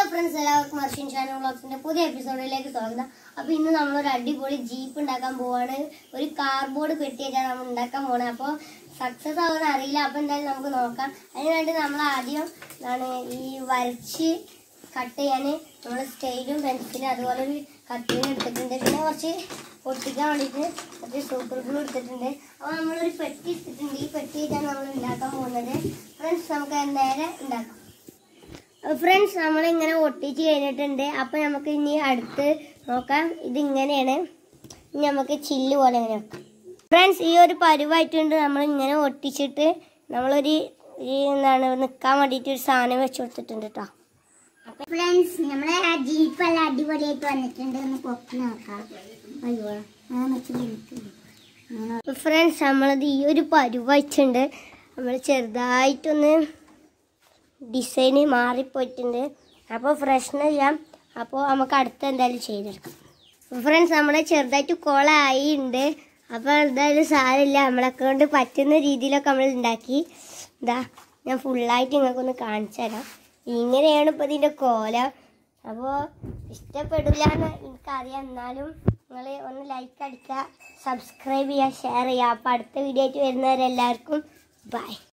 friends എല്ലാവർക്കും അർഷിൻ ഷാനു വ്ളോഗ്സിന്റെ പുതിയ എപ്പിസോഡിലേക്ക് സ്വാഗതം അപ്പൊ ഇന്ന് നമ്മളൊരു അടിപൊളി ജീപ്പ് ഉണ്ടാക്കാൻ പോവാണ് ഒരു കാർഡ്ബോർഡ് പെട്ടിയായിട്ടാണ് നമ്മൾ ഉണ്ടാക്കാൻ പോണത് അപ്പോൾ സക്സസ് ആവാൻ അറിയില്ല അപ്പൊ എന്തായാലും നമുക്ക് നോക്കാം അതിനുവേണ്ടി നമ്മൾ ആദ്യം എന്താണ് ഈ വരച്ച് കട്ട് ചെയ്യാൻ നമ്മൾ സ്റ്റൈലും പെൻസിലും അതുപോലെ ഒരു കട്ടിങ് എടുത്തിട്ടുണ്ട് പിന്നെ കുറച്ച് പൊട്ടിക്കാൻ വേണ്ടിയിട്ട് കുറച്ച് സൂപ്പർ ഗ്ലൂ എടുത്തിട്ടുണ്ട് അപ്പോൾ നമ്മളൊരു പെട്ടി എടുത്തിട്ടുണ്ട് ഈ പെട്ടിയിട്ടാണ് നമ്മൾ ഉണ്ടാക്കാൻ പോകുന്നത് ഫ്രണ്ട്സ് നമുക്ക് നേരെ ഉണ്ടാക്കാം ഫ്രണ്ട്സ് നമ്മളിങ്ങനെ ഒട്ടിച്ച് കഴിഞ്ഞിട്ടുണ്ട് അപ്പം നമുക്ക് ഇനി അടുത്ത് നോക്കാം ഇതിങ്ങനെയാണ് ഇനി നമുക്ക് ചില്ല് പോലെ ഇങ്ങനെ വെക്കാം ഫ്രണ്ട്സ് ഈ ഒരു പരുവായിട്ടുണ്ട് നമ്മൾ ഇങ്ങനെ ഒട്ടിച്ചിട്ട് നമ്മളൊരു ഈ എന്താണ് നിൽക്കാൻ വേണ്ടിയിട്ട് ഒരു സാധനം വെച്ച് കൊടുത്തിട്ടുണ്ട് കേട്ടോ ഫ്രണ്ട്സ് നമ്മളെ ആ ജീപ്പ് എല്ലാം അടിപൊളിയായിട്ട് വന്നിട്ടുണ്ട് ഒന്ന് പൊക്കി നോക്കാം അയ്യോ ആ മറ്റേ ഫ്രണ്ട്സ് നമ്മളത് ഈ ഒരു പരുവായിട്ടുണ്ട് നമ്മൾ ചെറുതായിട്ടൊന്ന് ഡിസൈന് മാറിപ്പോയിട്ടുണ്ട് അപ്പോൾ പ്രശ്നമില്ല അപ്പോൾ നമുക്ക് അടുത്ത എന്തായാലും ചെയ്തെടുക്കാം ഫ്രണ്ട്സ് നമ്മളെ ചെറുതായിട്ട് കോളായി ഉണ്ട് അപ്പോൾ എന്തായാലും സാരമില്ല നമ്മളെ കൊണ്ട് പറ്റുന്ന രീതിയിലൊക്കെ നമ്മൾ ഉണ്ടാക്കി ഇതാ ഞാൻ ഫുള്ളായിട്ട് നിങ്ങൾക്കൊന്ന് കാണിച്ചു തരാം ഇങ്ങനെയാണ് ഇപ്പോൾ ഇതിൻ്റെ കോലം അപ്പോൾ ഇഷ്ടപ്പെടില്ല എന്ന് എനിക്കറിയാം എന്നാലും നിങ്ങൾ ഒന്ന് ലൈക്ക് അടിക്കുക സബ്സ്ക്രൈബ് ചെയ്യുക ഷെയർ ചെയ്യുക അപ്പോൾ അടുത്ത വീഡിയോ ആയിട്ട് വരുന്നവരെല്ലാവർക്കും ബൈ